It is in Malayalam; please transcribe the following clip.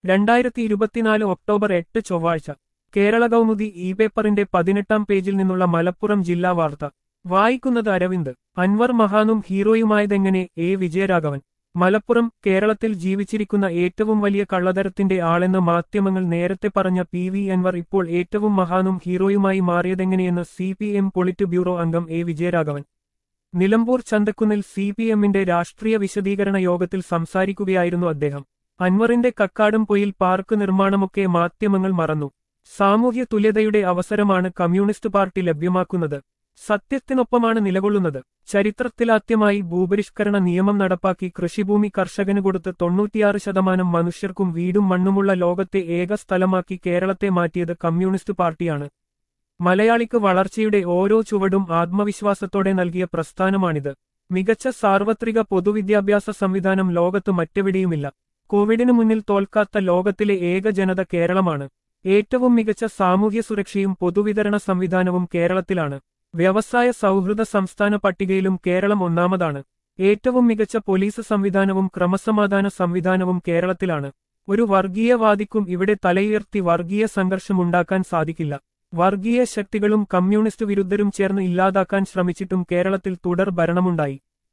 രണ്ടായിരത്തി ഇരുപത്തിനാല് ഒക്ടോബർ എട്ട് ചൊവ്വാഴ്ച കേരള കൗമുദി ഇ പേപ്പറിന്റെ പതിനെട്ടാം പേജിൽ നിന്നുള്ള മലപ്പുറം ജില്ലാ വാർത്ത വായിക്കുന്നത് അരവിന്ദ് അൻവർ മഹാനും ഹീറോയുമായതെങ്ങനെ എ വിജയരാഘവൻ മലപ്പുറം കേരളത്തിൽ ജീവിച്ചിരിക്കുന്ന ഏറ്റവും വലിയ കള്ളതരത്തിന്റെ ആളെന്ന് മാധ്യമങ്ങൾ നേരത്തെ പറഞ്ഞ പി വി അൻവർ ഇപ്പോൾ ഏറ്റവും മഹാനും ഹീറോയുമായി മാറിയതെങ്ങനെയെന്ന് C P M polit bureau അംഗം എ വിജയരാഘവൻ നിലമ്പൂർ ചന്തക്കുന്നിൽ സി പി എമ്മിന്റെ രാഷ്ട്രീയ വിശദീകരണ യോഗത്തിൽ സംസാരിക്കുകയായിരുന്നു അദ്ദേഹം അൻവറിന്റെ കക്കാടും പൊയിൽ പാർക്ക് നിർമ്മാണമൊക്കെ മാധ്യമങ്ങൾ മറന്നു സാമൂഹ്യ തുല്യതയുടെ അവസരമാണ് കമ്മ്യൂണിസ്റ്റ് പാർട്ടി ലഭ്യമാക്കുന്നത് സത്യത്തിനൊപ്പമാണ് നിലകൊള്ളുന്നത് ചരിത്രത്തിലാദ്യമായി ഭൂപരിഷ്കരണ നിയമം നടപ്പാക്കി കൃഷിഭൂമി കർഷകന് കൊടുത്ത് തൊണ്ണൂറ്റിയാറ് ശതമാനം മനുഷ്യർക്കും വീടും മണ്ണുമുള്ള ലോകത്തെ ഏക സ്ഥലമാക്കി കേരളത്തെ മാറ്റിയത് കമ്മ്യൂണിസ്റ്റ് പാർട്ടിയാണ് മലയാളിക്ക് വളർച്ചയുടെ ഓരോ ചുവടും ആത്മവിശ്വാസത്തോടെ നൽകിയ പ്രസ്ഥാനമാണിത് മികച്ച സാർവത്രിക പൊതുവിദ്യാഭ്യാസ സംവിധാനം ലോകത്ത് മറ്റെവിടെയുമില്ല കോവിഡിനു മുന്നിൽ തോൽക്കാത്ത ലോകത്തിലെ ഏക ജനത കേരളമാണ് ഏറ്റവും മികച്ച സാമൂഹ്യ സുരക്ഷയും പൊതുവിതരണ സംവിധാനവും കേരളത്തിലാണ് വ്യവസായ സൗഹൃദ സംസ്ഥാന പട്ടികയിലും കേരളം ഒന്നാമതാണ് ഏറ്റവും മികച്ച പോലീസ് സംവിധാനവും ക്രമസമാധാന സംവിധാനവും കേരളത്തിലാണ് ഒരു വർഗീയവാദിക്കും ഇവിടെ തലയുയർത്തി വർഗീയ സംഘർഷമുണ്ടാക്കാൻ സാധിക്കില്ല വർഗീയ ശക്തികളും കമ്മ്യൂണിസ്റ്റ് വിരുദ്ധരും ചേർന്ന് ഇല്ലാതാക്കാൻ ശ്രമിച്ചിട്ടും കേരളത്തിൽ തുടർ ഭരണമുണ്ടായി